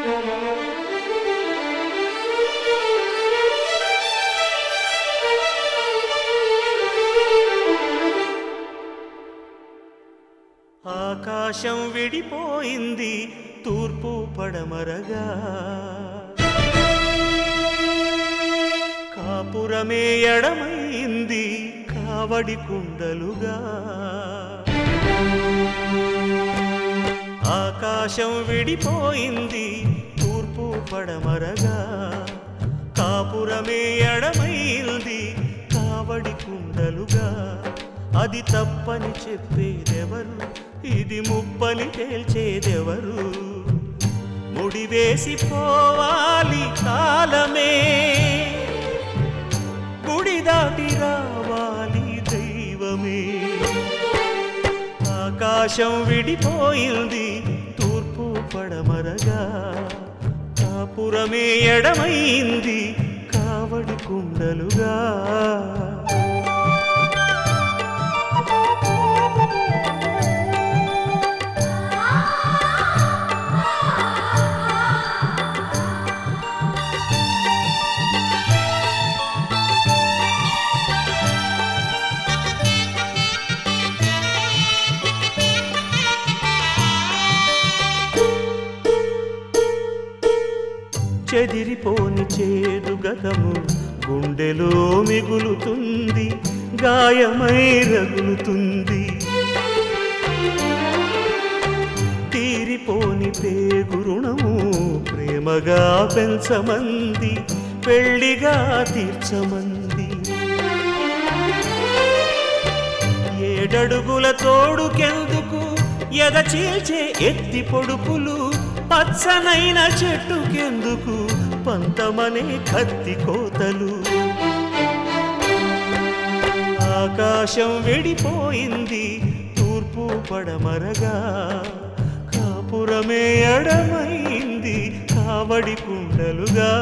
ఆకాశం విడిపోయింది తూర్పు పడమరగా కాపురమే ఎడమైంది కావడి కుండలుగా ఆకాశం విడిపోయింది తూర్పు పడమరగా కాపురమే ఎడమైంది కావడి కుండలుగా అది తప్పని చెప్పేదెవరు ఇది ముప్పని తేల్చేదెవరు ముడివేసి పోవాలి కాలమే గుడి దాటి రావాలి దైవమే ఆకాశం విడిపోయింది తూర్పు పడమరగా కాపురమే ఎడమైంది కావడి కుండలుగా చెదిరిపోని చేదు గతము గుండెలో మిగులుతుంది గాయమై రగులుతుంది తీరిపోని పేగు రుణము ప్రేమగా పెంచమంది పెళ్లిగా తీర్చమంది ఏడడుగుల తోడుకెందుకు ఎద చీల్చే ఎత్తి పొడుపులు పచ్చనైన చెట్టుకెందుకు పంతమనే కత్తి కోతలు ఆకాశం విడిపోయింది తూర్పు పడమరగా కాపురమే ఎడమైంది కావడి కుండలుగా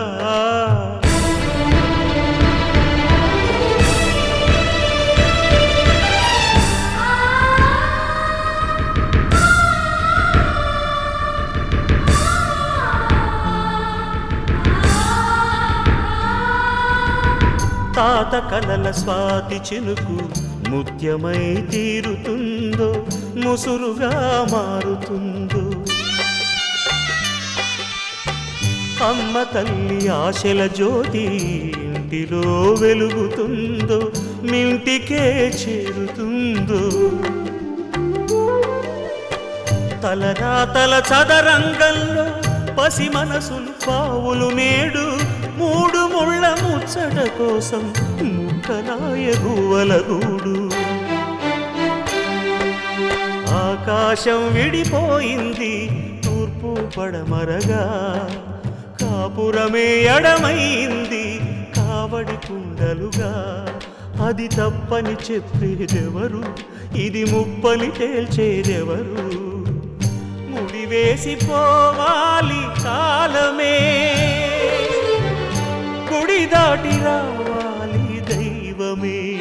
తాత కలల స్వాతి చినుకు ముత్యమై తీరుతుందో ముసురుగా మారుతుందో అమ్మ తల్లి ఆశల జ్యోతి ఇంటిలో వెలుగుతుందో మింటికే చేరుతుందో తలరాతల చదరంగంలో పసి మనసులు పావులు నేడు మూడు ముళ్ళ ముచ్చట కోసం ముక్కలాయ గువ్వల గూడు ఆకాశం విడిపోయింది తూర్పు పడమరగా కాపురమే ఎడమైంది కావడి కుండలుగా అది తప్పని చెప్పేదెవరు ఇది ముప్పని తేల్చేదెవరు ముడివేసి పోవాలి కాలమే గుడి దాటి రావాలి దైవమే